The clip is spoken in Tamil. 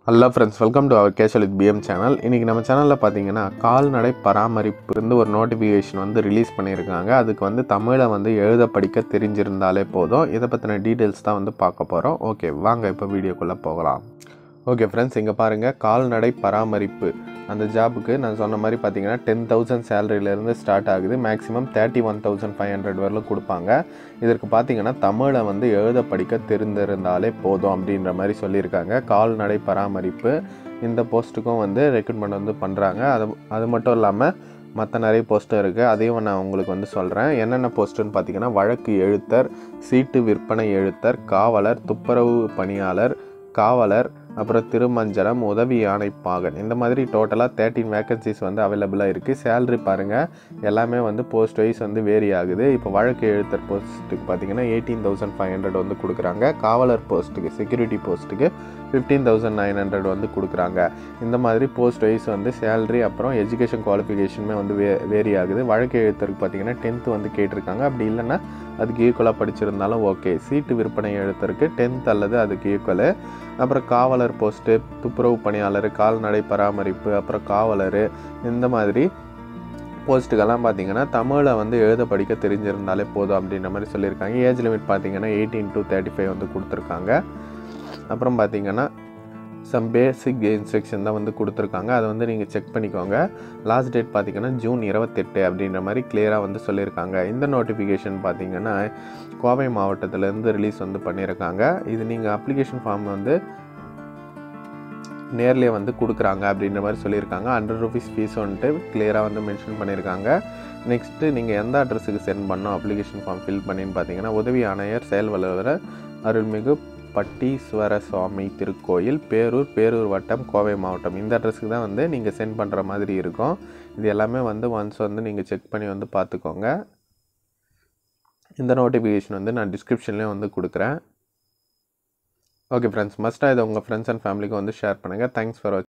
hello friends welcome to our casual with PM channel இன்றைக்கி நம்ம சேனலில் பார்த்தீங்கன்னா கால்நடை பராமரிப்பு இருந்து ஒரு நோட்டிஃபிகேஷன் வந்து ரிலீஸ் பண்ணியிருக்காங்க அதுக்கு வந்து தமிழை வந்து எழுத படிக்க தெரிஞ்சிருந்தாலே போதும் இதை பற்றின டீட்டெயில்ஸ் தான் வந்து பார்க்க போகிறோம் ஓகே வாங்க இப்போ வீடியோக்குள்ளே போகலாம் ஓகே ஃப்ரெண்ட்ஸ் இங்கே பாருங்கள் கால்நடை பராமரிப்பு அந்த ஜாபுக்கு நான் சொன்ன மாதிரி பார்த்தீங்கன்னா டென் தௌசண்ட் சேலரியிலேருந்து ஸ்டார்ட் ஆகுது maximum thirty one thousand five hundred வரலும் கொடுப்பாங்க இதற்கு பார்த்தீங்கன்னா தமிழை வந்து எழுத படிக்க தெரிந்திருந்தாலே போதும் அப்படின்ற மாதிரி சொல்லியிருக்காங்க கால்நடை பராமரிப்பு இந்த போஸ்ட்டுக்கும் வந்து ரெக்ரூட்மெண்ட் வந்து பண்ணுறாங்க அது அது மட்டும் இல்லாமல் மற்ற நிறைய போஸ்ட்டும் இருக்குது அதையும் நான் உங்களுக்கு வந்து சொல்கிறேன் என்னென்ன போஸ்ட்டுன்னு பார்த்தீங்கன்னா வழக்கு எழுத்தர் சீட்டு விற்பனை எழுத்தர் காவலர் துப்புரவு பணியாளர் காவலர் அப்புறம் திருமஞ்சனம் உதவி யானைப்பாகன் இந்த மாதிரி டோட்டலாக தேர்ட்டின் வேக்கன்சிஸ் வந்து அவைலபிளாக இருக்குது சேல்ரி பாருங்கள் எல்லாமே வந்து போஸ்ட் வைஸ் வந்து வேரி ஆகுது இப்போ வழக்கு எழுத்தர் போஸ்ட்டுக்கு பார்த்தீங்கன்னா எயிட்டீன் தௌசண்ட் ஃபைவ் ஹண்ட்ரட் வந்து கொடுக்குறாங்க காவலர் போஸ்ட்டுக்கு செக்யூரிட்டி போஸ்ட்டுக்கு ஃபிஃப்டீன் தௌசண்ட் நைன் ஹண்ட்ரட் வந்து கொடுக்குறாங்க இந்த மாதிரி போஸ்ட் வைஸ் வந்து சேல்ரி அப்புறம் எஜுகேஷன் குவாலிஃபிகேஷனுமே வந்து வே வேரி ஆகுது வழக்கு எழுத்தருக்கு பார்த்தீங்கன்னா டென்த்து வந்து கேட்டிருக்காங்க அப்படி இல்லைன்னா அதுக்கு ஈக்குவலாக படிச்சிருந்தாலும் ஓகே சீட்டு விற்பனை எழுத்தருக்கு டென்த் அல்லது அதுக்கு ஈக்குவலு அப்புறம் காவலர் போஸ்ட்டு துப்புரவு பணியாளர் கால்நடை பராமரிப்பு அப்புறம் காவலர் இந்த மாதிரி போஸ்ட்டுக்கெல்லாம் பார்த்தீங்கன்னா தமிழை வந்து எழுத படிக்க தெரிஞ்சிருந்தாலே போதும் அப்படின்ற மாதிரி சொல்லியிருக்காங்க ஏஜ் லிமிட் பார்த்தீங்கன்னா எயிட்டீன் டு தேர்ட்டி ஃபைவ் வந்து கொடுத்துருக்காங்க அப்புறம் பார்த்தீங்கன்னா சம் பேசிக் இன்ஸ்ட்ரக்ஷன் தான் வந்து கொடுத்துருக்காங்க அதை வந்து நீங்கள் செக் பண்ணிக்கோங்க லாஸ்ட் டேட் பார்த்தீங்கன்னா ஜூன் இருபத்தெட்டு அப்படின்ற மாதிரி கிளியராக வந்து சொல்லியிருக்காங்க இந்த நோட்டிஃபிகேஷன் பார்த்தீங்கன்னா கோவை மாவட்டத்திலேருந்து ரிலீஸ் வந்து பண்ணியிருக்காங்க இது நீங்கள் அப்ளிகேஷன் ஃபார்ம் வந்து நேர்லேயே வந்து கொடுக்குறாங்க அப்படின்ற மாதிரி சொல்லியிருக்காங்க ஹண்ட்ரட் ருபீஸ் ஃபீஸ் வந்துட்டு கிளியராக வந்து மென்ஷன் பண்ணியிருக்காங்க நெக்ஸ்ட்டு நீங்கள் எந்த அட்ரஸுக்கு சென்ட் பண்ணோம் அப்ளிகேஷன் ஃபார்ம் ஃபில் பண்ணின்னு பார்த்தீங்கன்னா உதவி ஆணையர் செயல் வல்லுநர் அருள்மிகு பட்டீஸ்வர சுவாமி திருக்கோயில் பேரூர் பேரூர் வட்டம் கோவை மாவட்டம் இந்த அட்ரஸுக்கு தான் வந்து நீங்கள் சென்ட் பண்ணுற மாதிரி இருக்கும் இது எல்லாமே வந்து ஒன்ஸ் வந்து நீங்கள் செக் பண்ணி வந்து பார்த்துக்கோங்க இந்த நோட்டிஃபிகேஷன் வந்து நான் டிஸ்கிரிப்ஷன்லேயும் வந்து கொடுக்குறேன் ஓகே ஃப்ரெண்ட்ஸ் மஸ்ட்டாக இதை உங்கள் ஃப்ரெண்ட்ஸ் அண்ட் ஃபேமிலிக்கு வந்து ஷேர் பண்ணுங்கள் தேங்க்ஸ் ஃபார் வாட்சிங்